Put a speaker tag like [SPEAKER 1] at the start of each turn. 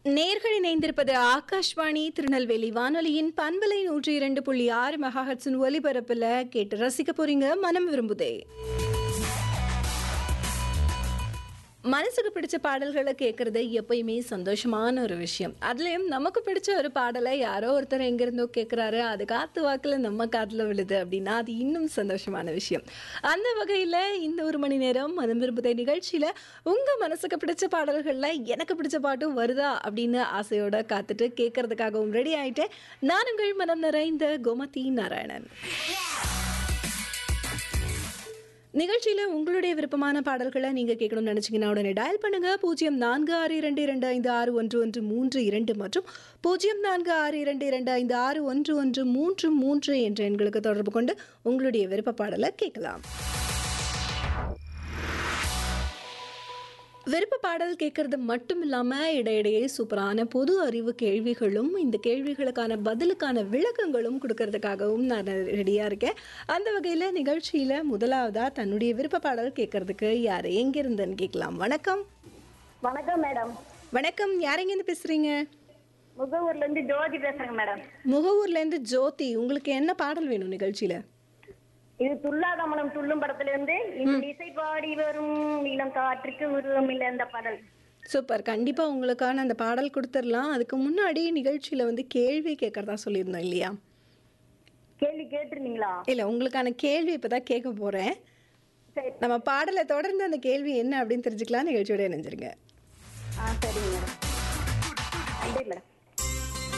[SPEAKER 1] நேர்கள் இணைந்திருப்பது ஆகாஷ்வாணி திருநெல்வேலி வானொலியின் பண்பலை நூற்றி இரண்டு புள்ளி ஆறு மெகாஹட்ஸின் ஒலிபரப்புல கேட்டு ரசிக்க போறீங்க மனம் விரும்புதே மனசுக்கு பிடிச்ச பாடல்களை கேட்கறது எப்பயுமே சந்தோஷமான ஒரு விஷயம் அதுலயும் நமக்கு பிடிச்ச ஒரு பாடலை யாரோ ஒருத்தர் எங்கிருந்தோ கேட்குறாரு அது காத்து வாக்குல நம்ம காதுல விழுது அப்படின்னா அது இன்னும் சந்தோஷமான விஷயம் அந்த வகையில இந்த ஒரு மணி நேரம் மனம் விரும்புதை நிகழ்ச்சியில உங்க மனசுக்கு பிடிச்ச பாடல்கள்ல எனக்கு பிடிச்ச பாட்டும் வருதா அப்படின்னு ஆசையோட காத்துட்டு கேட்கறதுக்காகவும் ரெடி ஆயிட்டேன் நான் உங்கள் மனம் நிறைந்த கோமதி நாராயணன் நிகழ்ச்சியில் உங்களுடைய விருப்பமான பாடல்களை நீங்கள் கேட்கணும்னு நினச்சிங்கன்னா உடனே டயல் பண்ணுங்க பூஜ்ஜியம் நான்கு ஆறு இரண்டு இரண்டு ஐந்து ஆறு ஒன்று ஒன்று மூன்று இரண்டு மற்றும் பூஜ்ஜியம் நான்கு ஆறு இரண்டு இரண்டு ஐந்து ஆறு ஒன்று ஒன்று மூன்று மூன்று என்ற எண்களுக்கு தொடர்பு கொண்டு உங்களுடைய விருப்ப பாடலை கேட்கலாம் விருப்ப பாடல் கேட்கறது மட்டும் இல்லாமல் இடையிடையே சூப்பரான பொது அறிவு கேள்விகளும் இந்த கேள்விகளுக்கான பதிலுக்கான விளக்கங்களும் கொடுக்கறதுக்காகவும் நான் ரெடியாக இருக்கேன் அந்த வகையில் நிகழ்ச்சியில் முதலாவதாக தன்னுடைய விருப்ப பாடல் கேட்கறதுக்கு யார் எங்கிருந்துன்னு கேட்கலாம் வணக்கம்
[SPEAKER 2] வணக்கம் மேடம்
[SPEAKER 1] வணக்கம் யாரெங்கேருந்து பேசுகிறீங்க
[SPEAKER 2] முகவூர்ல இருந்து ஜோதி பேசுறேங்க மேடம்
[SPEAKER 1] முகவூர்லேருந்து ஜோதி உங்களுக்கு என்ன பாடல் வேணும் நிகழ்ச்சியில்
[SPEAKER 2] இது துல்லாதமலம் துள்ளும் படத்துல இருந்து இந்த இசை பாடி வரும் நீளம் காற்றுக்கு உருவம் இல்லை அந்த பாடல்
[SPEAKER 1] சூப்பர் கண்டிப்பாக உங்களுக்கான அந்த பாடல் கொடுத்துடலாம் அதுக்கு முன்னாடி நிகழ்ச்சியில் வந்து கேள்வி கேட்கறதா சொல்லியிருந்தோம் இல்லையா
[SPEAKER 2] கேள்வி கேட்டிருந்தீங்களா
[SPEAKER 1] இல்லை உங்களுக்கான கேள்வி இப்போ தான் கேட்க போகிறேன்
[SPEAKER 2] சரி
[SPEAKER 1] நம்ம பாடலை தொடர்ந்து அந்த கேள்வி என்ன அப்படின்னு தெரிஞ்சுக்கலாம் நிகழ்ச்சியோட இணைஞ்சிருங்க
[SPEAKER 2] ஆ சரிங்க மேடம் நன்றி மேடம்